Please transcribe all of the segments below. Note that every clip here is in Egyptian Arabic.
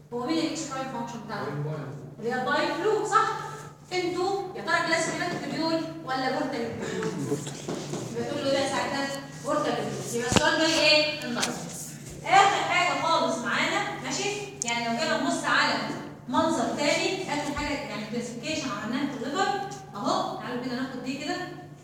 هو مين الاتش برايم فانكشن بتاعه؟ اللي هي باي فلو صح؟ انتوا يا ترى كلاس بيول ولا بورتال بورتال بتقول له ده ساعتها بورتال يبقى السؤال جاي ايه؟ النظر اخر حاجه خالص معانا ماشي؟ يعني لو جينا نبص على منظر تاني اخر حاجه يعني كلاسيفيكيشن عملناها في الليفر اهو تعالوا كده ناخد دي كده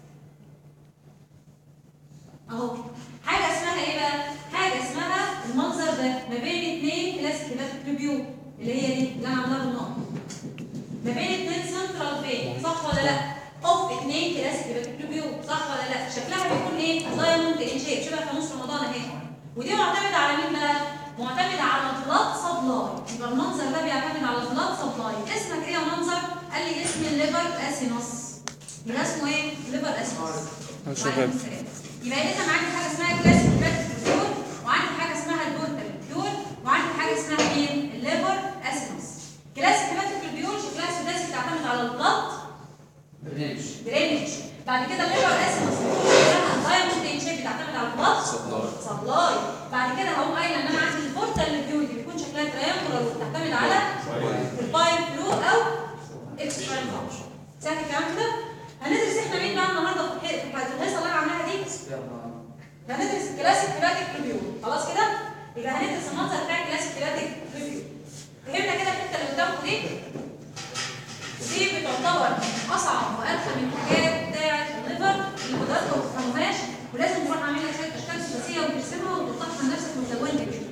اهو حاجه اسمها ايه بقى؟ حاجه اسمها المنظر ده ما بين اثنين كلاسيك ريبيو اللي هي دي اللي انا عاملاها بالنقط ما بين اثنين سنترال فين صح ولا لا؟ اوف اثنين كلاسيك ريبيو صح ولا لا؟ شكلها بيكون ايه؟ دايموند ان شيب شبه فانوس رمضان اهي ودي معتمده على مين بقى؟ معتمده على البلاد سبلاي يبقى المنظر ده بيعتمد على البلاد سبلاي اسمك ايه يا منظر؟ قال لي اسم الليفر اسينوس يبقى اسمه ايه؟ ليفر اسينوس شباب. وعليكم السلام. يبقى اذا عندي حاجه اسمها كلاسيك بيول وعندي حاجه اسمها البورتال بيول وعندي حاجه اسمها مين؟ الليفر اسينوس كلاسيك بيول شكلها سداسي بتعتمد على البلاد برنامج درينج بعد كده الليفر اسينوس شكلها دايموند ان شيب بتعتمد على البلاد سبلاي سبلاي بعد كده هقوم قايله ان انا عندي البورتال بيول دي بيكون شكلها تريانجولار وبتعتمد على البايب فلو او اكس برايم فانكشن سهل الكلام كده هندرس احنا مين بقى النهارده في الح- في الحصه اللي انا عاملاها دي هندرس كلاسيك كلاتيك ريفيو خلاص كده يبقى هندرس المنظر بتاع كلاسيك كلاتيك ريفيو فهمنا كده الحته اللي قدامكم دي دي بتعتبر من اصعب وارخم الحاجات بتاعه الليفر اللي حضراتكم ما تفهموهاش ولازم تروح عامل لك شويه اشكال ثلاثيه وترسمها وتحطها لنفسك وتلونها كده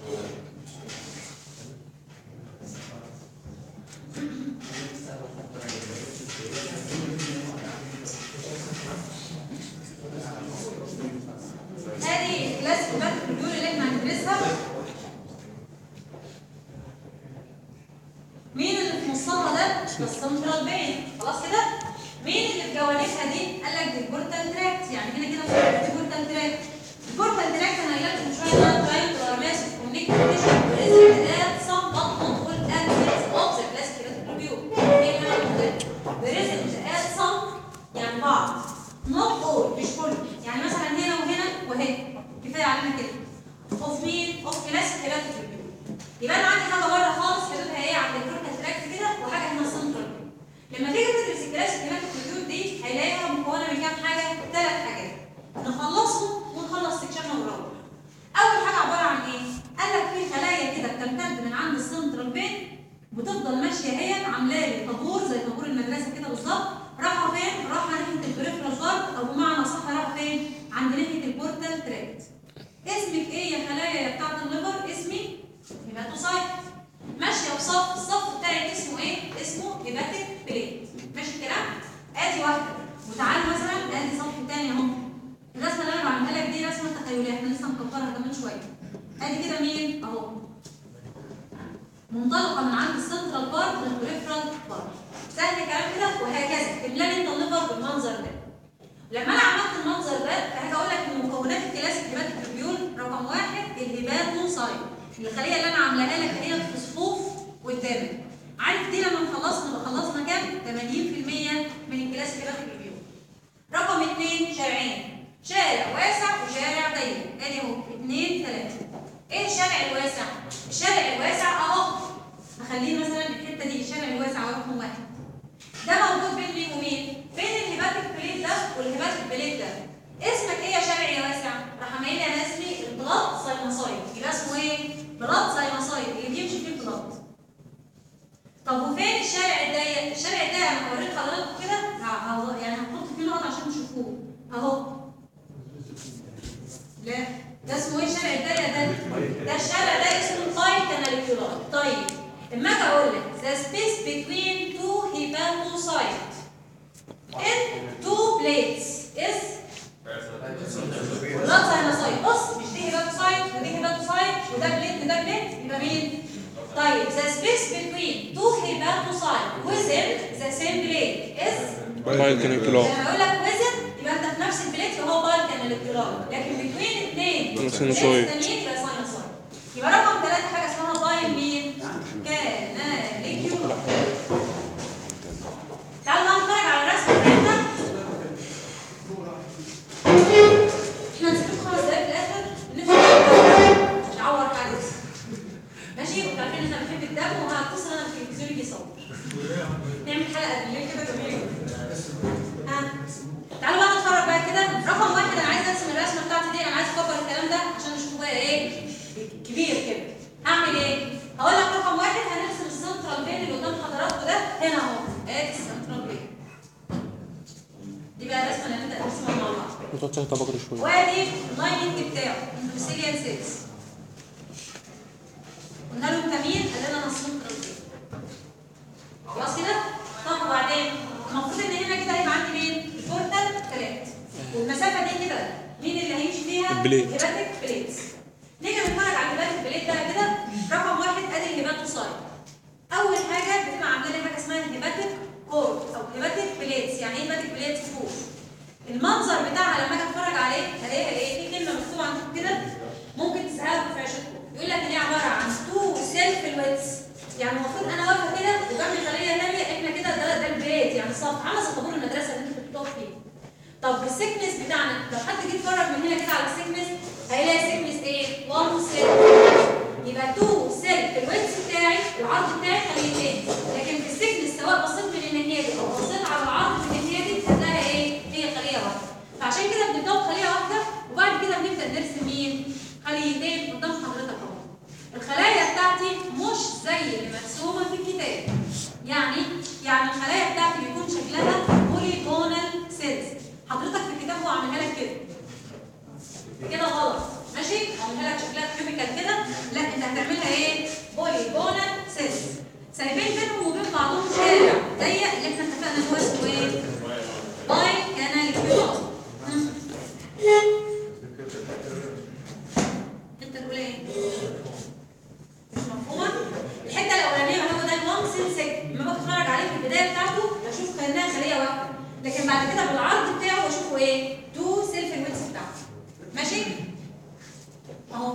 هذه الكلاسيك كلاتيك ريفيو اللي احنا هندرسها مين اللي في نصها ده؟ ده السنترال بين خلاص كده؟ مين اللي في جوانبها دي؟ قال لك دي البورتال تراكت يعني هنا كده في دي بورتال تراكت البورتال تراكت انا قايله لكم شويه ان انا تراينج ارماس كونكت تيشن بريزنت سم بط نقول اكسس اوف ذا كلاسيك ريفيو ايه اللي انا قلت بريزنت ات سم يعني بعض نوت اول مش كله يعني مثلا هنا وهنا وهنا كفايه علينا كده اوف مين؟ اوف كلاسيك ريفيو يبقى انا عندي حاجه بره خالص حدودها ايه عند الكورتال تراكت كده وحاجه هنا السنترال لما تيجي تدرس الكلاسيك كلاسيك الحدود دي هيلاقيها مكونه من كام حاجه؟ ثلاث حاجات نخلصهم ونخلص سكشننا ونروح اول حاجه عباره عن ايه؟ قال لك في خلايا كده بتمتد من عند السنترال بين بتفضل ماشيه هي عامله لي طابور زي طابور المدرسه كده بالظبط رايحه فين؟ رايحه ناحيه البريفرال بارت او بمعنى صح رايحه فين؟ عند ناحيه البورتال تراكت اسمك ايه يا خلايا يا بتاعت الليفر؟ اسمي هيباتوسايت ماشيه في صف الصف بتاعي اسمه ايه؟ اسمه هيباتيك بليت ماشي الكلام؟ ادي واحده وتعالى مثلا ادي صف تاني اهو الرسمه اللي انا بعملها لك دي رسمه تخيليه احنا لسه مكبرها كمان شويه ادي كده مين؟ اهو منطلقه من عند السنترال بارت للبريفرال بارت سهل الكلام كده وهكذا تملاني انت الليفر بالمنظر ده لما انا عملت المنظر ده فهاجي اقول لك ان مكونات الكلاسيك هيباتيك ريبيول رقم واحد الهيباتوسايت الخليه اللي انا عاملاها لك هي في صفوف قدامك عارف دي لما خلصنا نبقى خلصنا كام 80% من الكلاسيك هيباتيك ريبيول رقم اثنين شارعين شارع واسع وشارع ضيق ادي اهو اثنين ثلاثه ايه الشارع الواسع الشارع الواسع اهو نخليه مثلا الحته دي الشارع الواسع هو رقم واحد ده موجود بين مين ومين؟ بين الهيباتيك بليت ده والهيباتيك بليت ده. اسمك ايه يا شارع يا واسع؟ راح قايل لي انا اسمي البلاد ساينوسايد، يبقى اسمه ايه؟ بلاد ساينوسايد اللي بيمشي فيه البلاد. طب وفين الشارع الضيق؟ الشارع الضيق انا هوريك حضراتكم كده ه- ه- يعني هحط فيه نقط عشان تشوفوه. اهو. لا ده اسمه ايه الشارع الضيق ده؟ ده الشارع ده اسمه الفاي كاناليكولار. طيب اما اجي اقول لك the space between two hepatocytes in two plates is blood sinusoid بص مش دي hepatocyte ودي hepatocyte وده بليت وده بليت يبقى مين؟ طيب the space between two hepatocytes within the same plate is بايل كانيكولار لما اقول لك within يبقى انت في نفس البليت فهو بايل كاناليكولار لكن between اثنين Sinusoid. تانيين يبقى sinusoid يبقى رقم ثلاثة حاجة اسمها بايل مين؟ كاناليكولار تعالوا بقى نتفرج على الرسمة بتاعتنا احنا هنسيبكم خمس دقايق في الآخر نفهم مش هعور حاجة ماشي؟ وانتوا عارفين ان احنا بنحب قدامه وهتصل انا في التلفزيون يصور نعمل حلقه بالليل كده جميله ها تعالوا بقى نتفرج بقى كده رقم واحد انا عايز ارسم الرسمه بتاعتي دي انا عايز اكبر الكلام ده عشان نشوفه بقى ايه كبير كده هعمل ايه؟ هقول لك رقم واحد هنرسم السنترال بين اللي قدام حضراتكم ده هنا اهو ادي السنترال بين دي بقى الرسمه اللي هنبدا نرسمها مع بعض وتوسع طبقة شوية وادي اللايننج بتاعه انترسيليان سيلز قلنا له انت مين؟ قال لنا انا السنترال بين خلاص كده؟ طب وبعدين المفروض ان هنا كده هيبقى عندي مين؟ البورتال ثلاث والمسافه دي كده مين اللي هيمشي فيها؟ البليد. هيباتيك بليدز نيجي نتفرج على الهيباتيك بليد بقى كده رقم واحد ادي الهيباتوسايت اول حاجه بتبقى عامله لي حاجه اسمها الهيباتيك كورد او هيباتيك بليدز يعني ايه هيباتيك بليدز فوق المنظر بتاعها لما اجي اتفرج عليه هلاقيها ايه في كلمه مكتوبه عندكم كده ممكن تسالها في عيشتكم يقول لك ان هي عباره عن تو سيلف الويتس يعني المفروض انا واقفه كده وجنبي خليه ثانيه احنا كده ده ده البيت يعني صف عامله زي طابور المدرسه اللي انت بتقف فيه طب السيكنس بتاعنا لو حد جه يتفرج من هنا كده على السيكنس هيلاقي سيكنس ايه 1 سيل يبقى 2 سيل في الويتس بتاعي العرض بتاعي خليتين لكن في السيكنس سواء بصيت من الناحيه دي او بصيت على العرض من الناحيه دي هتلاقي ايه هي خليه واحده فعشان كده بنبدا بخليه واحده وبعد كده بنبدا نرسم مين خليتين قدام حضرتك اهو الخلايا بتاعتي مش زي اللي مرسومه في الكتاب يعني يعني الخلايا بتاعتي بيكون شكلها بوليجونال سيلز حضرتك في الكتاب هو عاملها لك كده كده غلط ماشي عاملها لك شكلها كيميكال كده لا انت هتعملها ايه بوليجونال سيلز سايبين بينهم وبين بعضهم شارع ضيق اللي احنا اتفقنا ان هو اسمه ايه باي كاناليكيولار انت تقول ايه مش مفهومه الحته الاولانيه هو ده اللونج سيل لما باجي اتفرج عليه في البدايه بتاعته بشوف كانها خليه واحده لكن بعد كده بالعرض بتاعه بشوفه ايه تو سيلف الويتس بتاعته ماشي اهو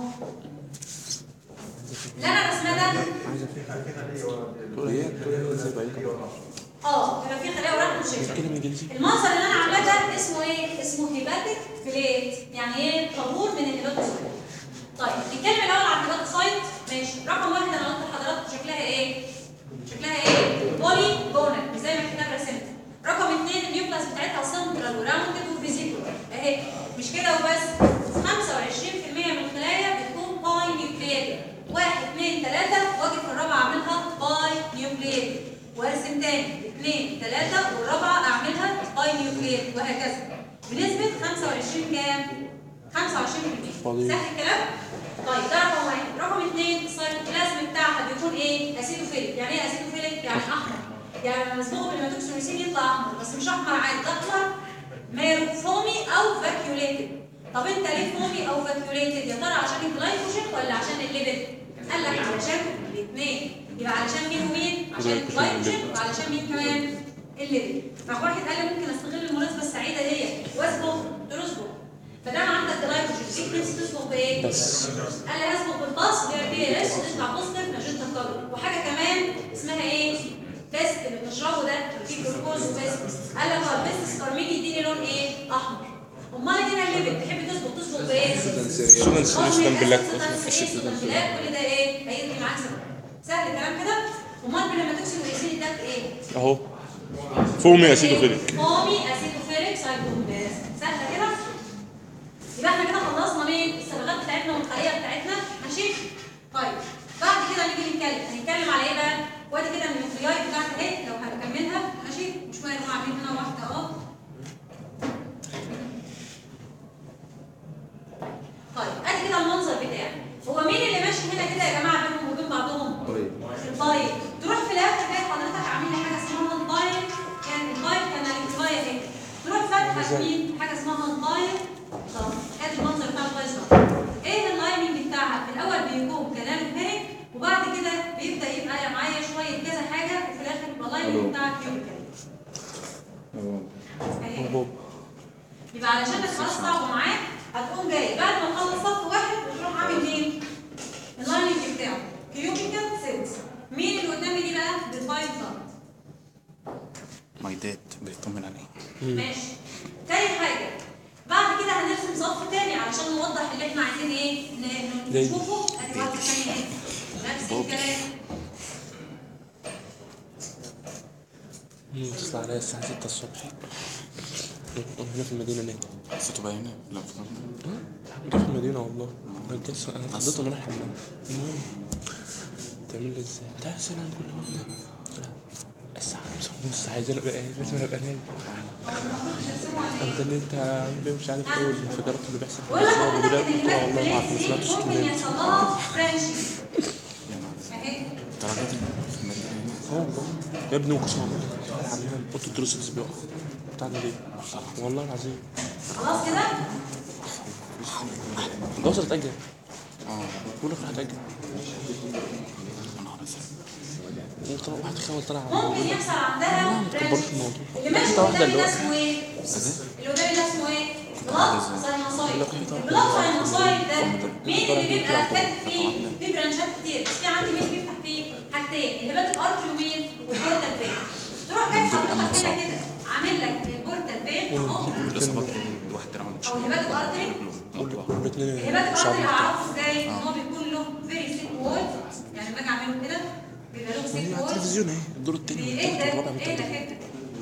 اللي انا رسمه ده تقول ايه تقول ايه ازاي بقى كده اه يبقى في خليه وراها مش شايفها كلمة انجليزي المنظر اللي انا عاملاه ده اسمه ايه؟ اسمه هيباتيك فليت يعني ايه؟ طابور من الهيباتوسايت طيب نتكلم الاول عن الهيباتوسايت ماشي رقم واحد انا قلت لحضراتكم شكلها ايه؟ شكلها ايه؟ بولي جونال زي ما الكتاب رسمت رقم اثنين النيوكلاس بتاعتها سنترال وراوندد وفيزيكولار اهي مش كده وبس 25% من الخلايا بتكون باي نيوكلييتد واحد اثنين ثلاثة واجي في الرابعة اعملها باي نيوكلييتد وارسم تاني اثنين ثلاثة والرابعة اعملها باي نيوكلييتد وهكذا بنسبة 25 كام؟ 25% فاضي. سهل الكلام؟ طيب ده رقم واحد، رقم اثنين السيتوبلازم بتاعها بيكون ايه؟ اسيدوفيليك، يعني ايه اسيدوفيليك؟ يعني احمر يعني لما نصبغه بالهيماتوكسيميسين يطلع احمر بس مش احمر عادي ده احمر ماله فومي او فاكيوليتد طب انت ليه فومي او فاكيوليتد يا ترى عشان الجلايكوجين ولا عشان الليبيد؟ قال لك علشان الاثنين يبقى علشان مين ومين؟ عشان الجلايكوجين وعلشان مين كمان؟ الليبيد راح واحد قال لي ممكن استغل المناسبه السعيده دي واصبغ تصبغ فدام عندك جلايكوجين فيك نفس تصبغ بايه؟ بس قال لي هصبغ بالباص اللي هي بي ال اس تطلع بوزيتيف ماجنتا كلر وحاجه كمان اسمها ايه؟ بيست اللي بنشربه ده فيه جلوكوز وبيست قال لك هو البيست كارمين يديني لون ايه؟ احمر امال هنا الليبيد تحب تصبغ تصبغ بايه؟ سودان سودان بلاك سودان بلاك كل ده ايه؟ هيدي معاك سبب سهل الكلام كده امال لما تكسر ويزيد ده ايه؟ اهو فومي اسيدوفيليك فومي اسيدوفيليك سايكلوبلاز سهله كده يبقى احنا كده خلصنا مين الصبغات بتاعتنا والخليه بتاعتنا ماشي طيب بعد كده نيجي نتكلم هنتكلم على ايه بقى وادي كده النيوكلياي بتاعتها اهي لو هنكملها ماشي وشويه نروح عاملين هنا واحده اهو طيب ادي كده المنظر بتاعي هو مين اللي ماشي هنا كده يا جماعه بينهم وبين بعضهم البايب تروح في الاخر تلاقي حضرتك عامل لي حاجه اسمها البايب كان البايب كان البايب اهي تروح فاتحه مين حاجه اسمها البايب طب ادي المنظر بتاع البايب ايه اللايننج بتاعها في الاول بيكون كلام هيك وبعد كده بيبدا يبقى معايا شويه كذا حاجه وفي الاخر يبقى اللايننج بتاعك كيميكال اهي اهو يبقى علشان بس خلاص صعبه معاك هتقوم جاي بعد ما تخلص صف واحد وتروح عامل مين؟ اللايننج بتاعه كيوبيكال سيلز مين اللي قدامي دي بقى؟ ديفاين بلانت ماي داد بيطمن عليه ماشي تاني حاجه بعد كده هنرسم صف تاني علشان نوضح اللي احنا عايزين ايه ن- ن- زي- نشوفه ادي واحد تاني ايه نفس بوبي. الكلام مم، اتصل عليا الساعة 6 الصبح وانا هنا في المدينة نايم حسيته باينة لا في ده في المدينة والله انا كنت انا اتخضيت وانا رايح الحمام المهم تعمل لي ازاي؟ لا سلام كل يوم لا الساعة 5 ونص عايزين ابقى ايه لازم ابقى نايم انت اللي انت عامل ايه مش عارف ايه والانفجارات اللي بيحصل في بقول لك الاسبوع حضرتك ودلوقتي ان قلت له الهبات والله ما اعرف ما الفلاسي سمعتش ممكن كلمة يحصل لها فرنشنج يعني اهي درجات في المدينة اه والله يا ابني ما كنتش معمول الحمام قلت الدروس بيقع بتاعنا ليه؟ والله العظيم خلاص كده ده وصلت اجل اه بقول لك راح اتاجل يا نهار ازرق وطلع واحد خاول طلع ممكن يحصل عندها ما تكبرش فرنشنج الموضوع اللي ماشي حتة واحدة قدامي اللي ده هو اسمه ايه؟ اللي قدامي ده اسمه ايه؟ بلاد ساينوسايد لك حتة واحدة. البلاد ساينوسايد ده مين اللي بيبقى كاتب فيه؟ في برانشات كتير في عندي مين بيفتح فيه؟ حاجتين الهبات الارتري ومين؟ والبورتال فين تروح جاي حضرتك هنا كده عامل لك البورتال فين اهو الاصابات الواحد درع من او الهبات الارتري الاثنين الهبات صعب الارتري هعرفه ازاي؟ ان هو بيكون له فيري سيك وول يعني باجي اعمله كده بيبقى له سيك هي على وول التلفزيون اهي الدور الثاني ايه والثالث ده؟ والرابع ايه ده والثالث كده؟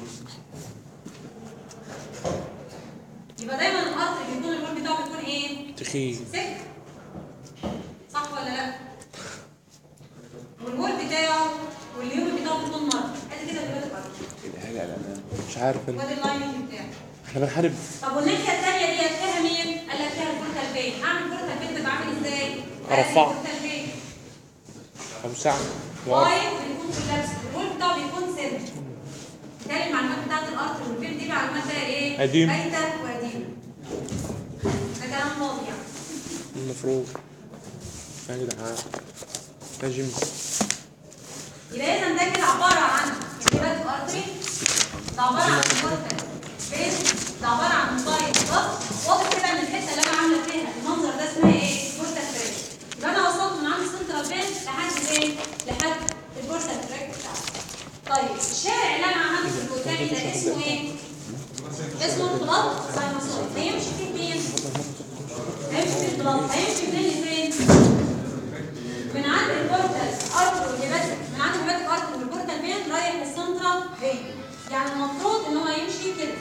يبقى دايما القطر بيكون الوول بتاعه بيكون ايه؟ تخين سك صح ولا لا؟ والوول بتاعه واليوم بتاعه بيكون مر ادي كده الهبات الارتري مش عارف انا وادي اللايننج بتاعه احنا بنحارب طب والناحيه الثانيه دي فيها مين؟ قال لك فيها البورتال فين اعمل بورتال فين تبقى عامل ازاي؟ أرفعه. البورتال فين اوسع وأرفع. واي بيكون كولابس الرول بتاعه بيكون سيل بالتالي المعلومات بتاعت الارض والفيل دي معلومات بقى ايه؟ قديم. بايته وقديمه ده كلام فاضي يعني المفروض يا جدعان يا جيمي يبقى اذا ده كده عباره عن انتباه ارتري ده عباره عن بورتال فين ده عباره عن موبايل بص واضح كده ان الحته اللي انا عامله فيها المنظر ده اسمها ايه؟ بورتال فين يبقى انا وصلت من عند سنترال فين لحد فين؟ لحد البورتال تراك بتاعتي طيب الشارع اللي انا عملته في قدامي ده اسمه ايه؟ اسمه البلاط ساينوسويد هيمشي فيه مين؟ هيمشي في البلاط هيمشي منين لفين؟ من عند البورتال ارتر والهيباتيك من عند الهيباتيك ارتر والبورتال فين رايح للسنترال فين يعني المفروض ان هو يمشي كده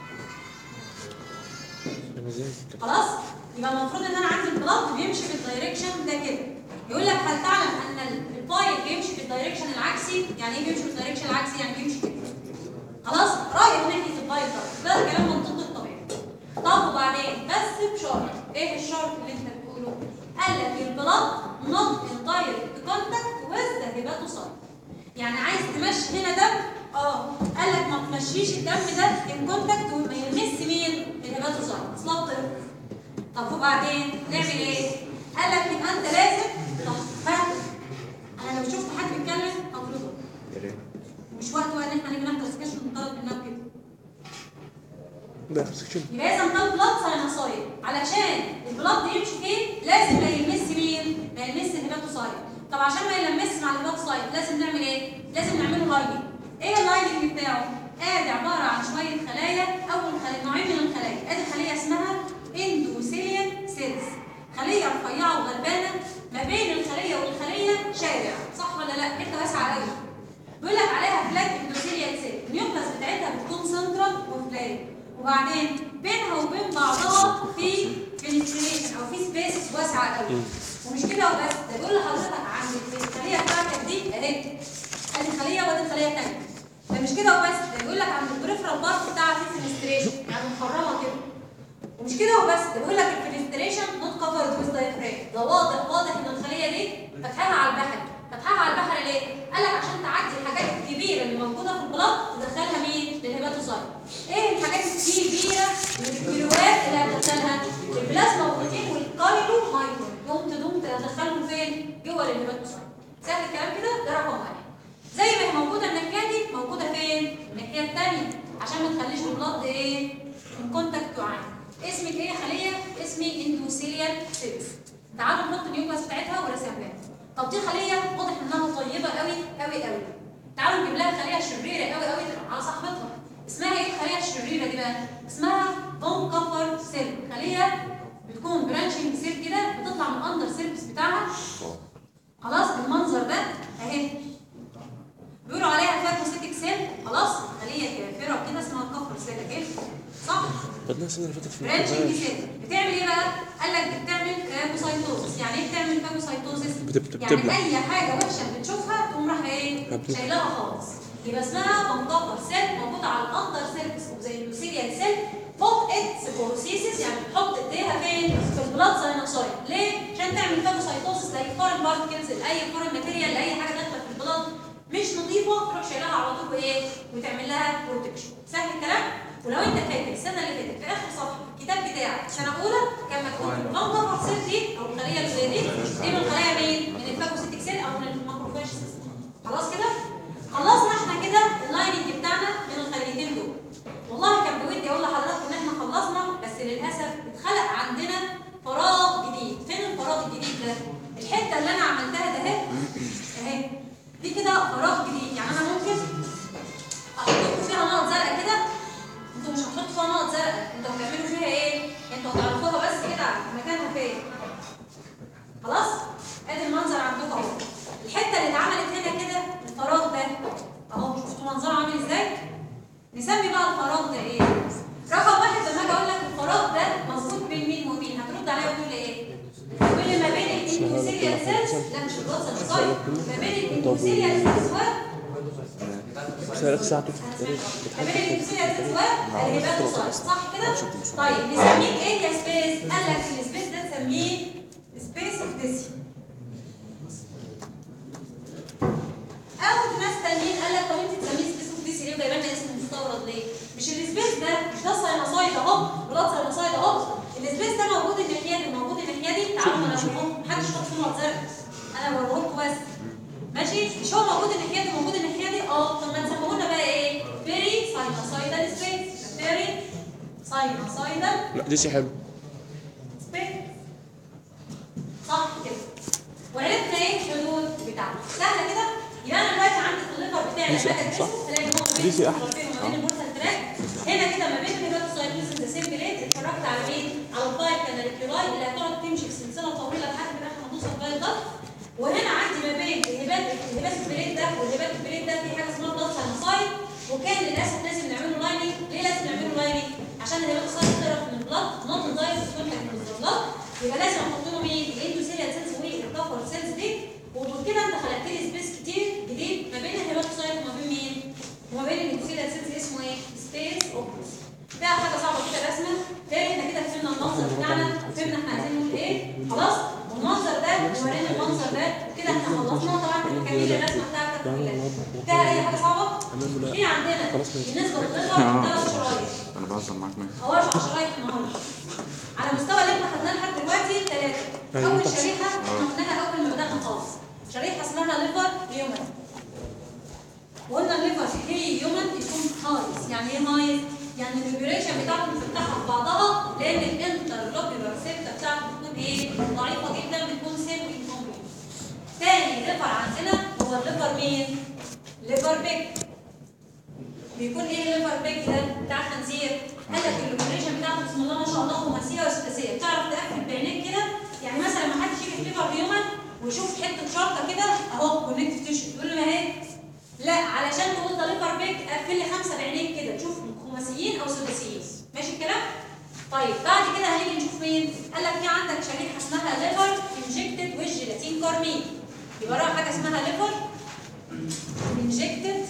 يا مزاج خلاص يبقى المفروض ان انا عندي البلاد بيمشي في الدايركشن ده كده يقول لك هل تعلم ان البايل بيمشي في الدايركشن العكسي يعني ايه بيمشي في الدايركشن العكسي يعني بيمشي كده خلاص رايح ناحيه البايل ده ده كلام منطقي الطبيعي طب وبعدين بس بشرط ايه الشرط اللي انت بتقوله قال لك البلاد نوت ان دايركت كونتاكت ويز ذا هيباتوسايت يعني عايز تمشي هنا دم اه قال لك ما تمشيش الدم ده ان كونتاكت وما يلمس مين الهيباتوسايت اصلا الطفل طب وبعدين نعمل ايه؟ قال لك يبقى انت لازم تفهم انا لو شفت حد بيتكلم اطلبه مش وقت بقى ان احنا نيجي نحضر سكشن ونطلب منها كده ده سكشن يبقى اذا ده البلاد ساينوسايد علشان البلاد يمشي فين لازم ما يلمس مين؟ ما يلمس الهيباتوسايت طب عشان ما يلمس مع الهيباتوسايت لازم نعمل ايه؟ لازم نعمله لايننج ايه اللايننج بتاعه؟ ادي عباره عن شويه خلايا اول خلية نوعين من الخلايا ادي خليه اسمها اندوثيليان سيلز خليه رفيعه وغلبانه ما بين الخليه والخليه شارع صح ولا لا؟ حته واسعه قوي بيقول لك عليها فلاج اندوثيليان سيل النيوكلاس بتاعتها بتكون سنترال وفلاج وبعدين بينها وبين بعضها في فينستريشن او في سبيسز واسعه قوي ومش كده وبس ده بيقول لحضرتك عن الخليه بتاعتك دي اهي ادي خليه وادي خليه ثانيه ده مش كده وبس ده بيقول لك عن البريفرال بارت بتاعها في فينستريشن يعني مخرمه كده ومش كده وبس ده بيقول لك الفينستريشن نوت كفرد ويز دايفرام ده واضح واضح ان الخليه دي فتحها على البحر فتحها على البحر ليه؟ قال لك عشان تعدي الحاجات الكبيره اللي موجوده في البلاط تدخلها مين؟ للهيباتوسايت. ايه الحاجات الكبيره الكيلوات اللي هتدخلها؟ البلازما بروتين والكايلو مايكرو يوم تدوم تدخلهم فين؟ جوه الهيباتوسايت. سهل الكلام كده؟ ده رقم واحد. زي ما هي موجوده الناحيه دي موجوده فين؟ الناحيه الثانيه عشان ما تخليش البلاد ايه؟ ان كونتاكت معاها. اسمك ايه يا خليه؟ اسمي اندوثيليال سيلز. تعالوا نحط النيوكلاس بتاعتها ورسمها. طب دي خليه واضح انها طيبه قوي قوي قوي. تعالوا نجيب لها خليه شريره قوي قوي على صاحبتها. اسمها ايه الخليه الشريره دي بقى؟ اسمها بون كفر سيل، خليه بتكون برانشنج سيل كده بتطلع من الاندر سيرفيس بتاعها خلاص بالمنظر ده اهي بيقولوا عليها فاجوسيتك سيل او خلاص خليه كافره كده اسمها كفر سيدا كده صح خدناها السنه اللي فاتت في برانشنج الامتحان. سيل بتعمل ايه بقى؟ قال لك بتعمل فاجوسايتوزس يعني ايه بتعمل فاجوسايتوزس؟ بتب- يعني بتبلع. اي حاجه وحشه بتشوفها تقوم راح ايه؟ بتبلع. شايلاها خالص يبقى اسمها منطقه سيل موجوده على الاندر سيرفيس زي اللوسيريال سيل فوق اتس بوروسيسس يعني بتحط ايديها فين؟ في البلاد ساينوسايد ليه؟ عشان تعمل فاجوسايتوزس لاي فورين بارتكلز لاي فورين ماتيريال لاي حاجه داخله في البلاد مش نظيفه تروح شايلها على طول بايه؟ وتعمل لها بروتكشن سهل الكلام؟ ولو انت فاكر السنه اللي فاتت في اخر صفحه في الكتاب بتاعك سنه اولى كان مكتوب المنظر سيل دي او الخليه اللي زي دي دي من خلايا مين؟ من الفاجوسيتيك سيل او من الماكروفاج سيستم خلاص كده؟ خلصنا احنا كده اللايننج بتاعنا من الخليتين دول والله كان بودي اقول لحضراتكم ان احنا خلصنا بس للاسف اتخلق عندنا فراغ جديد فين الفراغ الجديد ده؟ الحته اللي انا عملتها ده اهي اهي دي كده فراغ جديد يعني انا ممكن احط لكم فيها نقط زرقاء كده انتوا مش هتحطوا فيها نقط زرقاء انتوا هتعملوا فيها ايه؟ انتوا هتعرفوها بس كده مكانها فين خلاص؟ ادي المنظر عندكم اهو الحته اللي اتعملت هنا كده الفراغ ده اهو شفتوا منظره عامل ازاي؟ نسمي بقى الفراغ ده ايه؟ رقم واحد لما اجي اقول لك الفراغ ده مظبوط بين مين ومين هترد عليا وتقول لي ايه؟ تقول لي ما بين الانتوسيليال سيلز لا مش البلاد سايد ما بين الانتوسيليال سيلز و سألك ساعته في التاريخ ما بين الانتوسيليال سيلز والهيباتوسايت صح كده؟ طيب نسميه ايه يا سبيس؟ قال لك السبيس ده نسميه سبيس اوف ديسي او ناس تانيين قال لك طب انت تسميه سبيس اوف ديسي ليه وجايبه لنا اسم مستورد ليه؟ مش السبيس ده مش ده ساينوسايد اهو بلاد ساينوسايد اهو السبيس ده موجود الناحيه دي موجود الناحيه دي تعالوا انا بقول محدش حط فيه نقط زرقاء انا بوريه لكم بس ماشي مش هو موجود الناحيه دي موجود الناحيه دي اه طب ما نسموه لنا بقى ايه؟ فيري ساينوسايدال سبيس فيري ساينوسايدال لا دي شيء حلو سبيس صح كده وعرفنا ايه الحدود بتاعته سهله كده يبقى انا دلوقتي عندي في الليفر بتاعي دي لما صح. اجي الاقي نقطه دي بين سي أحلى. الطرفين وما بين البورتال تراك هنا كده ما بين الهيباتوسايتوسيس ذا سيم بليت اتفرجت على مين؟ على الفايل كاناليكيولاي اللي هتقعد تمشي في سلسله طويله لحد ما احنا نوصل الفايل ده وهنا عندي ما بين الهيبات الهيبات البليت ده والهيبات البليت ده في حاجه اسمها بلاد ساينوسايد وكان للاسف لازم نعمله لايننج ليه لازم نعمله لايننج؟ عشان الهيباتوسايد تضرب من البلاد نوت دايركت كونتاكت من البلاد يبقى لازم احط له مين؟ الاندوثيليال سيلز والكفر سيلز دي وبكده انت خلقت لي سبيس كتير جديد ما بين الهيباتوسايت وما بين مين؟ وما بين الاندوثيليال سيلز اسمه ايه؟ سبيس اوبس فيها حاجه صعبه كده رسمه تاني احنا كده فهمنا المنظر بتاعنا فهمنا احنا عايزين نقول ايه خلاص والمنظر ده ورينا المنظر ده وكده احنا خلصنا طبعا انت تكملي الرسمه بتاعتك كلها فيها اي حاجه صعبه؟ في عندنا بالنسبه للنظر ثلاث شرايط انا بهزر معاك ماشي هو اربع شرايح النهارده على مستوى اللي احنا خدناه لحد دلوقتي ثلاثه أيوة، اول طبعا. شريحه احنا قلناها اول ما بدانا خالص شريحه اسمها ليفر هيومن وقلنا الليفر هي هيومن يكون هايز يعني ايه هايز؟ يعني الريجوليشن بتاعته مفتحه في بعضها لان الانترلوبيولار سيبتا بتاعته بتكون ايه؟ ضعيفه جدا بتكون سيل انكمبليت تاني ليفر عندنا هو الليفر مين؟ ليفر بيك بيكون ايه الليفر بيك ده بتاع الخنزير قال لك اللوكيشن بتاعته بسم الله ما شاء الله خماسيه وسداسيه بتعرف تقفل بعينيك كده يعني مثلا لما حد يجي ليفر هيومن ويشوف حته شرطه كده اهو كونكتيف تيشو يقول له ما هي لا علشان تقول ده ليفر بيك قفل لي خمسه بعينيك كده تشوف خماسيين او سداسيين ماشي الكلام طيب بعد كده هنيجي نشوف مين قال لك في عندك شريحه اسمها ليفر انجكتد والجيلاتين كارمين يبقى وراها حاجه اسمها ليفر انجكتد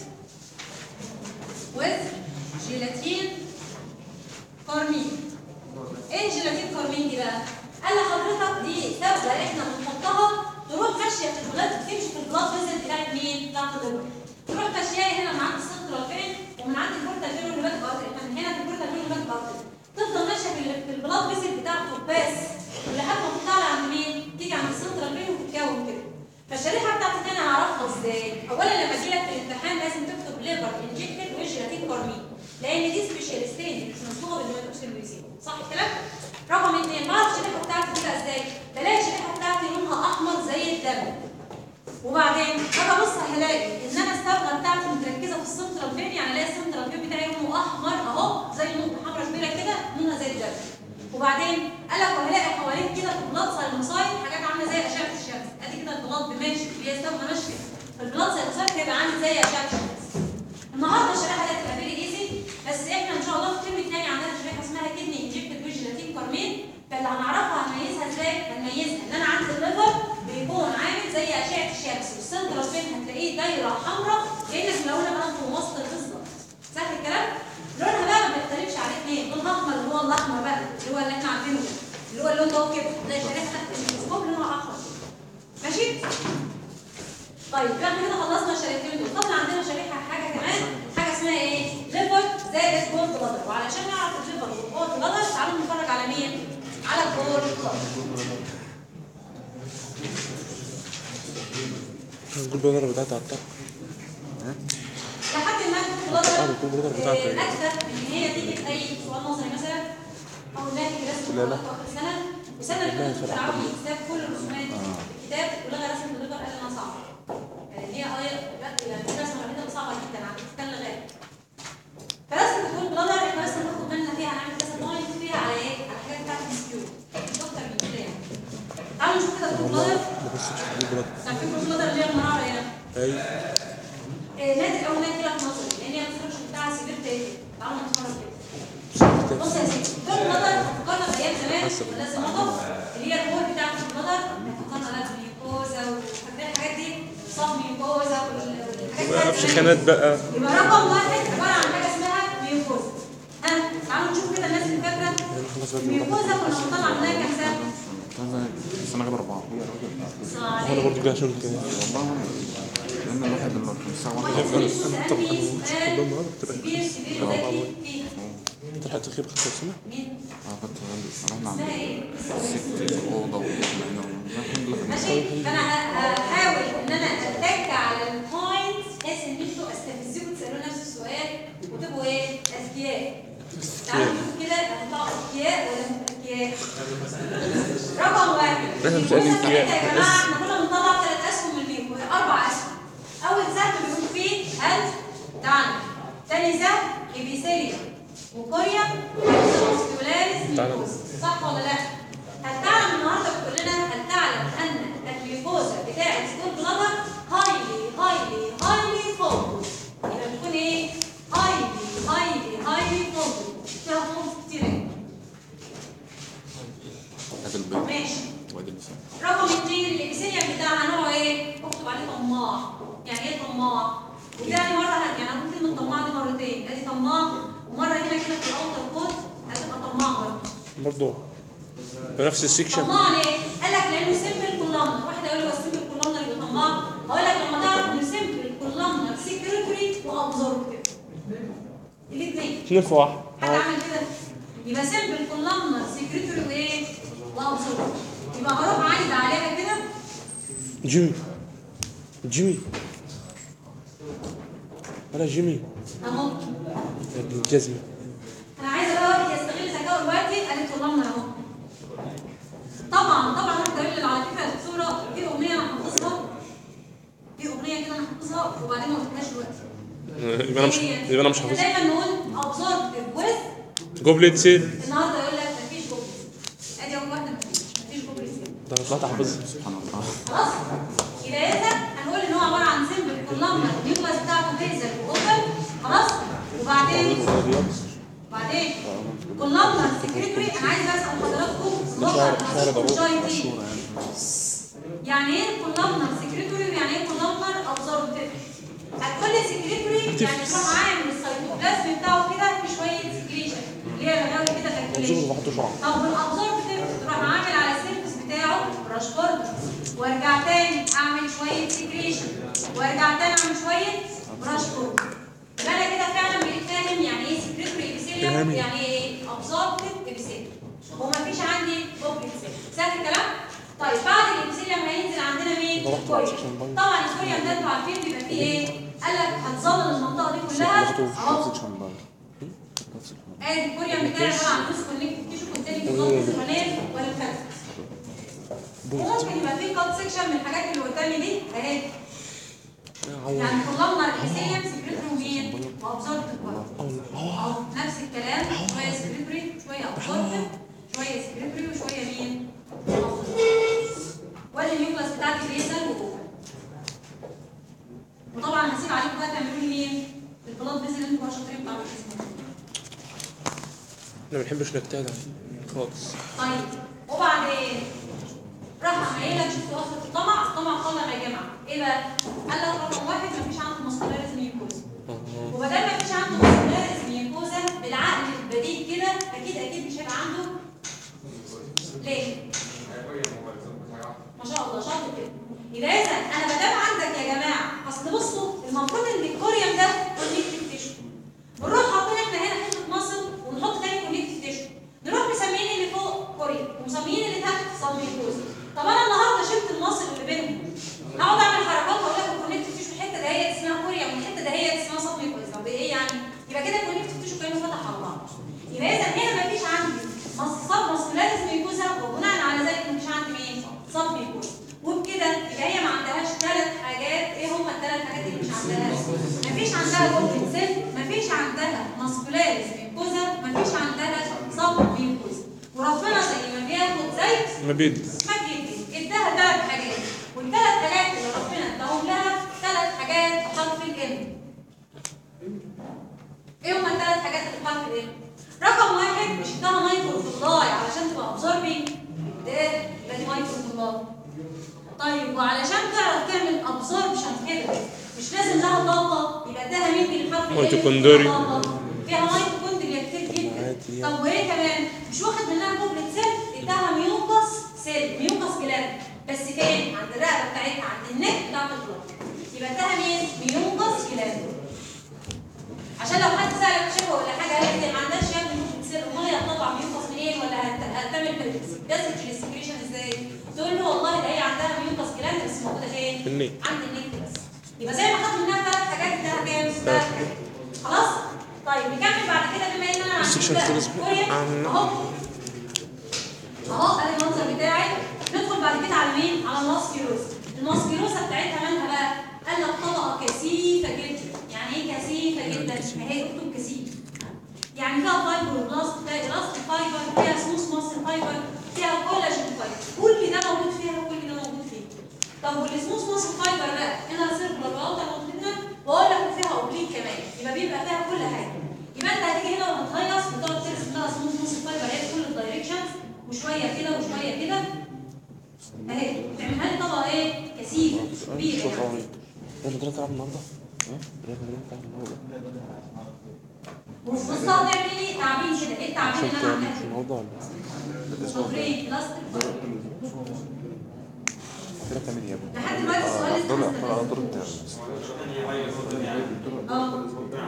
with جيلاتين كارمين ايه جيلاتين كارمين دي بقى قال لحضرتك دي صبغه احنا بنحطها تروح ماشيه في البلاد تمشي في البلاد فيزل بتاعت مين بتاعت الليفر تروح ماشيه هنا من عند السنترال فين ومن عند البورتال فين والهبات بارتل من هنا في البورتال فين والهبات بارتل تفضل ماشيه في ال- في البلاد فيزل بتاعته بس لحد ما تطلع عند مين تيجي عند السنترال فين وتتكون كده فالشريحه بتاعتي دي انا هعرفها ازاي اولا لما اجي لك في الامتحان لازم تكتب ليفر انجكتد وجيلاتين كارمين لان دي سبيشالستين مش مصنوعه بالهيماتوكسين صح الكلام رقم اثنين بعرف الشريحه بتاعتي كده ازاي بلاقي الشريحه بتاعتي لونها احمر زي الدم وبعدين اجي ابص هلاقي ان انا الصبغه بتاعتي متركزه في السنترال فين يعني الاقي السنترال فين بتاعي لونه احمر اهو زي نقطه حمراء كبيره كده لونها زي الدم وبعدين قال لك وهلاقي حوالين كده في البلاد ساينوسايد حاجات عامله زي اشعه الشمس ادي كده البلاد ماشي اللي هي الصبغه ماشيه فالبلاد ساينوسايد هيبقى عامل زي اشعه الشمس النهارده الشريحه تلاقيه دايره حمراء كانك ملونه بقى في وسط القصه صح الكلام؟ لونها بقى ما بيختلفش عليه اثنين لونها احمر اللي هو الاحمر بقى اللي هو اللي احنا عارفينه ده اللي هو اللون ده هو كده زي الشريحه تحت الميكروسكوب لونها احمر ماشي؟ طيب يبقى احنا كده خلصنا الشريحتين دول طبعا عندنا شريحه حاجه كمان حاجه اسمها ايه؟ ليفر زائد جولد بلادر وعلشان نعرف الليفر والجولد بلادر تعالوا نتفرج على مين؟ على الجولد بلادر نقول البلدر بتاعتي على الطرف لحد ما آه، بتكون البلادر البلادر بتاعتك. آه، اكتر ان هي تيجي في اي سؤال نظري مثلا او نلاقي رسم لا، لا. في اخر سنه والسنه اللي لا، فاتت فرق بتعرفي كتاب كل الرسومات كتاب ولغى رسم الليفر قال انها صعبه يعني هي اي لا يعني الرسمه الوحيده اللي صعبه جدا عن كان لغايه فرسم الجول بلادر احنا بس ناخد بالنا فيها هنعمل كذا بوينت فيها على ايه؟ على حاجات بتاعت السكيو مش اكتر من كده يعني تعالوا نشوف كده الجول بلادر ما بصيتش في البلدر كان في الجول بلادر اللي هي المناره هنا اي آه، نادي او نادي لك نظري لان هي الفرش بتاعها سيفير تاني تعالوا نتفرج كده بص يا سيدي دول النظر فكرنا بايام زمان لازم نضف اللي هي الكور بتاعت النظر فكرنا بقى بالميوكوزا وفاكرين الحاجات دي صاب ميوكوزا وال- والحاجات بقى بتاعت في زمان. خانات بقى يبقى رقم واحد عباره عن حاجه اسمها ميوكوزا ها تعالوا نشوف كده الناس اللي فاكره خلاص بقى الميوكوزا كنا بنطلع منها كام سنه؟ كذا السنة غير أربعة انا برضه جاي عشان كده والله لأن الواحد اللي كان الساعة واحدة طب انا مش كلهم النهارده بتبقى كبير كبير ذكي فيها انت لحقت تخيب خمسة سنة مين؟ أنا كنت رحنا عند اسمها ايه؟ ست الأوضة وإحنا الحمد لله ماشي فانا ه- هحاول ان انا اتك على البوينت بحيث ان انتوا استفزكم تسالوا نفس السؤال وتبقوا ايه اذكياء تعالوا نشوف كده هتطلعوا اذكياء ولا مش اذكياء رقم واحد إحنا مش الموسم أذكياء. بتاعتها يا جماعه احنا كنا بنطلع ثلاث اسهم من الميم وهي اربع اسهم اول سهم بيكون فيه هل تعالى ثاني سهم ابيثيليا وكوريا وسكيولاريس ميكوز صح ولا لا؟ هل تعلم النهارده بتقول لنا هل تعلم ان الجلوكوزا بتاعت سكول بلادر هايلي هايلي هايلي فوكس يبقى بتكون ايه؟ هايلي هايلي هايلي فوكس فيها فوكس كتير أوي. هذا البيض ماشي وادي اللسان رقم اثنين الابيثيليوم بتاعها نوعه ايه؟ اكتب عليه طماع يعني ايه طماع؟ وتاني مرة هت- يعني هقول كلمة طماع دي مرتين ادي طماع ومرة هنا كده في الاوتر كود هتبقى طماع برضه برضه بنفس السكشن طماع ليه؟ قال لك لانه سيمبل كولامنر واحد يقول لي هو سيمبل كولامنر يبقى طماع هقول لك لما تعرف انه سيمبل كولامنر سكريتوري وابزوربتيف الاثنين اثنين في واحد حد عمل كده يبقى سيمبل كولامنر سكريتوري وايه؟ وابزوربتيف يبقى هروح عايز عليها كده جيمي جيمي ولا جيمي اهو يا ابن الجزمة انا عايزه بقى واحد يستغل ذكائه دلوقتي قالت كولامنر اهو طبعا طبعا الدليل على فكره الصوره في اغنيه انا حافظها في اغنيه كده انا حافظها وبعدين ما قلتهاش دلوقتي يبقى انا مش يبقى انا مش احنا حافظ دايما نقول ابزوربتيف ويز جوبليت سيد النهارده يقول لك مفيش جوبليت ادي اول واحده مفيش مفيش جوبليت ده انا طلعت حافظها سبحان الله خلاص يبقى اذا هنقول ان هو عباره عن سيمبل كولامنر النيوكلاس بتاعته بيزل واوبن خلاص وبعدين بعدين كولامنر سكريتوري انا عايز بس اسال حضراتكم شعر- شعر نقطه ضروري. جاي دي يعني ايه كولامنر سكريتوري ويعني ايه كولامنر ابزوربتيف هتقول لي سكريتوري يعني تروح عامل السيتوبلازم بتاعه كده في شويه سكريشن اللي هي الغاوي كده منظور كالكوليشن بحطه شعر طب والابزوربتيف تروح عامل على السيرفس بتاعه براش بوردر وارجع تاني اعمل شويه سكريشن وارجع تاني اعمل شويه براش بوردر يبقى انا كده فعلا بقيت فاهم يعني ايه سكريتوري ابيثيليوم فهمي. يعني ايه ابزوربتيف ابيثيليوم ومفيش عندي اوبليك سيل سهل الكلام طيب بعد الابيثيليوم هينزل عندنا مين ضغط الكوريوم عشان برضه. طبعا الكوريوم ده انتوا عارفين بيبقى فيه ايه قال لك هتظلل المنطقه دي كلها اهو ادي الكوريوم بتاعي عباره عن نص كونكتيف تيشو كونتيننج بلاد سيرانيل والكلام وممكن يبقى فيه كات سيكشن من الحاجات اللي قدامي دي اهي يعني كولامنر ابيثيليوم سكريتوري ومين وابزوربتيف برضه اهو نفس الكلام شويه سكريتوري شويه ابزوربتيف شويه سكريتوري وشويه مين وادي النيوكلاس بتاعتي بيزل وجوه وطبعا هسيب عليكم بقى تعملوا لي مين البلاد بيزل اللي انتوا شاطرين بتاعوا الاسم احنا ما بنحبش نجتهد خالص طيب وبعدين راح قايل لك شفت وصفه الطمع الطمع قال يا جماعه ايه بقى؟ قال لك رقم واحد عندها مفيش عندها جوبلت سيل مفيش عندها ماسكولاريس ميوكوزا مفيش عندها صب ميوكوزا وربنا زي ما بياخد زيت ما بيد ما بيدي اداها ثلاث حاجات والثلاث حاجات اللي ربنا اداهم لها ثلاث حاجات بحرف الام ايه هما الثلاث حاجات اللي بحرف الام رقم واحد مش اداها مايكرو فلاي علشان تبقى ابزوربنج ده يبقى دي مايكرو فلاي طيب وعلشان تعرف تعمل ابزوربشن كده مش لازم لها طاقه يبقى اداها مين بالحرف ال ميتوكوندري. فيها طاقة. فيها ميتوكوندريا كتير جدا عادي. طب وايه كمان مش واخد منها كوبلت سيل اداها ميوكس سيل ميوكس جلاند بس فين عند الرقبه بتاعتها عند النك بتاعت البلد يبقى اداها مين ميوكس جلاند عشان لو حد سالك شكوى ولا حاجه قالت لي ما عندهاش يا ابني ممكن تصير امال هي هتطلع ميوكس منين ولا هت- هتعمل جسد ريسبريشن ازاي؟ تقول له والله ده هي عندها ميوكس جلاند بس موجوده فين؟ في النك. عند النك بس يبقى زي ما خدت منها ثلاث حاجات اداها كام؟ ثلاث حاجات خلاص؟ طيب نكمل بعد كده بما ان انا السكشن عندي خلص بقى كوريا عن- اهو اهو ادي المنظر بتاعي ندخل بعد كده على مين؟ على الماسكيروزا الماسكيروزا بتاعتها مالها بقى؟ قال لك طبقه كثيفه جدا يعني ايه كثيفه جدا؟ اهي اكتب كثيف يعني فيها فايبروبلاست فيها الاستيك فايبر فيها سموث ماسل فايبر فيها كولاجين فايبر كل ده موجود فيها وكل ده موجود فيها طب والسموث ماسل فايبر بقى هنا سيركلر واوتر موجود هنا واقول لك وفيها اوبليك كمان يبقى بيبقى فيها كل حاجه يبقى انت هتيجي هنا وهتهيص وتقعد ترسم لها سموث ماسل فايبر هي في كل الدايركشنز وشويه كده وشويه كده اهي تعملها لي طبقه ايه كثيفه كبيره شوف يعني. قوي انا مدرسة العب النهارده ها؟ رياضة مدرسة العب النهارده وفي وسطها تعمل ايه تعبين كده ايه التعبين اللي شفت انا عاملاها مش كده؟ النهارده ولا صفرين بلاستيك كده بتعمل ايه يا ابني؟ لحد دلوقتي السؤال لسه دول ما على استفدتش. دور التاني اه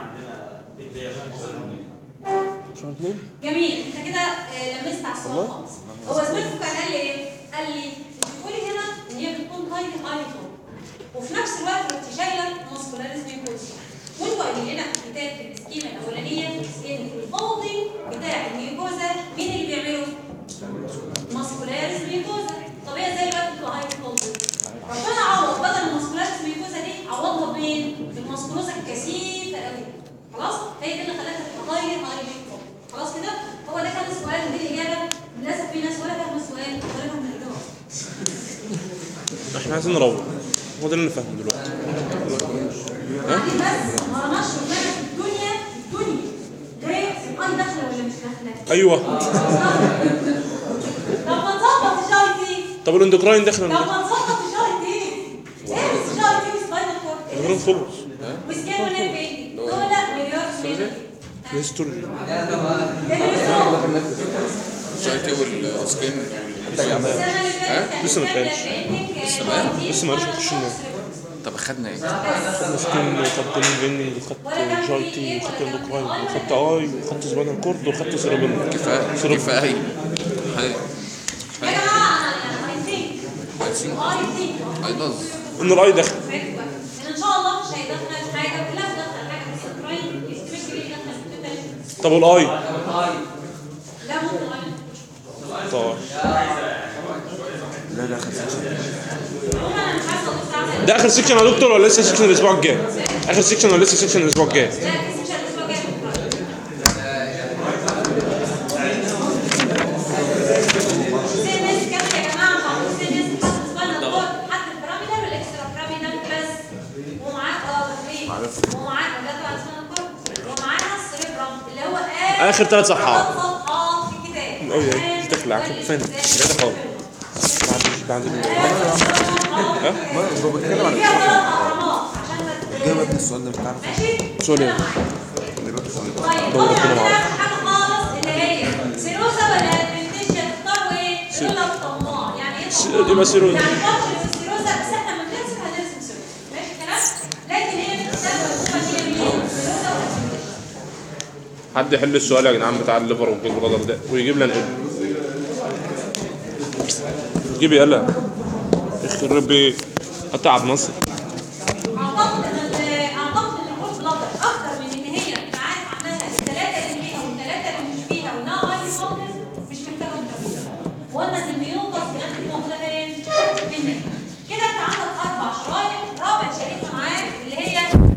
شهر اتنين جميل انت كده آه، لمست على السؤال خالص هو زميلكم كان قال لي ايه؟ قال لي انت بتقولي هنا ان هي بتكون هايلي هايلي فوق وفي نفس الوقت انت شايله ماسكولاريز ميوكوزا وانتوا قايلين لنا في الكتاب في السكيمه الاولانيه ان الفولدنج بتاع الميوكوزا مين اللي بيعمله؟ ماسكولاريز ميوكوزا طب هي ازاي بقى بتبقى هايلي فولدنج؟ ربنا عوض بدل الماسكولاريز ميوكوزا دي عوضها بمين؟ بالماسكولوزا الكثيفه قوي خلاص؟ هي دي اللي خلتها تبقى هايلي هايلي فولدنج خلاص كده؟ هو ده كان السؤال ودي الاجابه للاسف في ناس ولا فاهمه السؤال ولا فاهمه الاجابه احنا عايزين نروح هو ده اللي نفهمه دلوقتي بعدين بس ما رماش شغلانه في الدنيا في الدنيا غير الاي داخله ولا مش داخله؟ ايوه طب ما نظبط الجاي تي طب الاندوكراين داخل طب ولا ما نظبط الجاي تي ايه بس الجاي تي وسباينال كورد غير خلص وسكان ونيرف ايه دول مليار مليار الهيستوري شايتي والسكين السنه اللي فاتت كان لسه ما كام فهمش. لأن لسه ما- كان لسه ما عرفش يخش النار. طب اخدنا ايه؟ خدنا سكين وخدت لينفيني وخدت جايتي وخدت اندوكراين وخدت اي وخدت سباينال كورد وخدت سيرابيلم كفايه سيرابيلم كفايه هاي يا جماعه انا اي ثينك عايزين اي ثينك ايضا ان الاي داخل ان ان شاء الله مش هيدخل في حاجه كلها بتدخل حاجه بس البراين يستمر يدخل في التوتال طب والاي لا ممكن غير طيب لا لا خمسة انا مش عارفه اقول ساعه ده اخر سيكشن يا دكتور ولا لسه سيكشن الاسبوع الجاي؟ اخر سيكشن ولا لسه سيكشن الاسبوع الجاي؟ لا بس مش الاسبوع الجاي سينس كام يا جماعه خلاص سينس حط سباينال كورد حط البيراميدال والاكسترا بيراميدال بس ومعاه اه تفريق ومعاه ده طبعا سباينال كورد ومعاها السريبرام اللي هو آخر ثلاث صفحات. ثلاث صفحات في الكتاب أوي، مش داخلة عكب. فين؟ بعيدة خالص. بعد بعد ال- هو بيتكلم عن فيها ثلاث اهرامات عشان ما جايب ابن السؤال ده بتاعنا ماشي سؤال ايه؟ اللي بقى السؤال ده طيب دور طبعا ربنا معاك. عندنا حاجه خالص اللي هي سيروزا ولا ادفنتيشن تختاروا ايه؟ يقول لك طماع يعني ايه س- طماع؟ يبقى سيروزا. يعني فانكشن السيروزا بس احنا لما بنرسم هنرسم سيروزا ماشي الكلام؟ لكن هي بتتسمى هو هي مين؟ سيروزا ولا adventitia؟ حد يحل السؤال يا جدعان بتاع الليفر والبيج برادر ده ويجيب لنا الابن جيب يلا يخرب بيه هتعب مصر اعتقد ان ال- اعتقد ان الروت بلاتر اكتر من ان هي تبقى عارف عنها الثلاثه اللي فيها والثلاثه اللي مش فيها وانها هاي فولدر مش محتاجه متابعه وقلنا ان الميوكس كانت دي موجوده فين؟ في النك كده انت عندك اربع شرايح رابع شريحه معاك اللي هي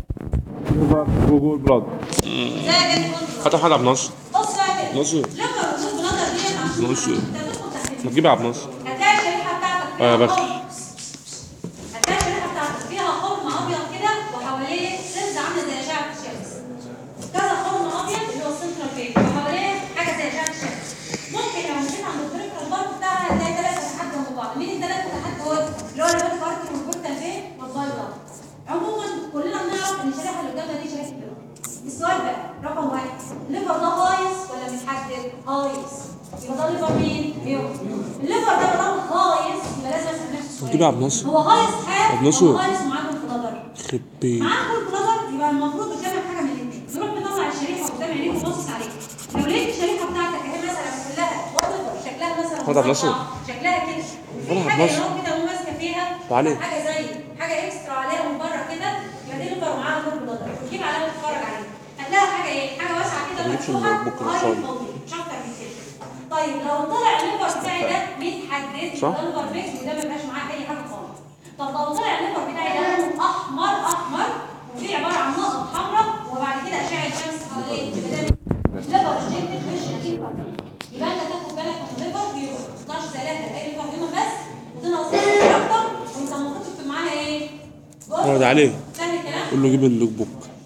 جوجل بلاد زي جاني كنت هات حاجه عبد الناصر بص بقى كده ناصر لما الرسول بلندر دي عشان ناصر. انت تدخل تحت ما تجيب عبد الناصر هتلاقي الشريحه بتاعتك آه، فيها بس. خرم هتلاقي الشريحه بتاعتك فيها خرم ابيض كده وحواليه سلز عامله زي اشعه الشمس كذا خرم ابيض اللي هو السنترال فين وحواليه حاجه زي اشعه الشمس ممكن لو مشيت عند البريكر البارك بتاعها هتلاقي ثلاث فتحات جنب بعض مين الثلاث فتحات دول اللي هو الهيد بارك والبورتال فين والفايبر عموما كلنا بنعرف ان الشريحه اللي قدامنا دي شريحه الليفر السؤال بقى رقم واحد الليفر ده هايص ولا متحدد؟ هايص يبقى ده ليفر مين؟ بيوم الليفر ده بدل هايص يبقى لازم اسال نفسي السؤال تجيب عبد الناصر. هو هايص حاد عبد الناصر. ولا هايص معاه الفلاتر يخرب بيت معاه الفلاتر يبقى المفروض قدامك حاجه من الاثنين تروح مطلع الشريحه قدام عينيك وباصص عليها لو لقيت الشريحه بتاعتك اهي مثلا كلها وات شكلها مثلا خد عبد الناصر. مربع، شكلها كده خد في عبد حاجه الناصر. هنا كده وهو ماسكه فيها تعالي. حاجه زي حاجه اكسترا عليها من بره كده يبقى دي ليفر ومعاها نور بلاتر وتجيب عليها وتتفرج عليها هتلاقي حاجه ايه؟ حاجه واسعه كده ما تجيبش مفتوحه البوك وهاي الخالي. فاضي، مش اكتر من كده طيب لو طلع الليفر بتاعي ده متحدد صح. يبقى الليفر ميكس وده ما يبقاش معاه اي حاجه خالص طب لو طلع الليفر بتاعي ده لونه احمر احمر وفيه عباره عن نقط حمراء وبعد كده اشعه شمس حواليه يبقى ده ليفر ريجكتد مش نتيجه يبقى انت تاخد بالك من الليفر بيبقى ما تطلعش ثلاثه اي ليفر هنا بس وتنقص اكتر وانت المفروض تكتب معاها ايه؟ اقعد عليه فاهم الكلام؟ قول له جيب اللوك بوك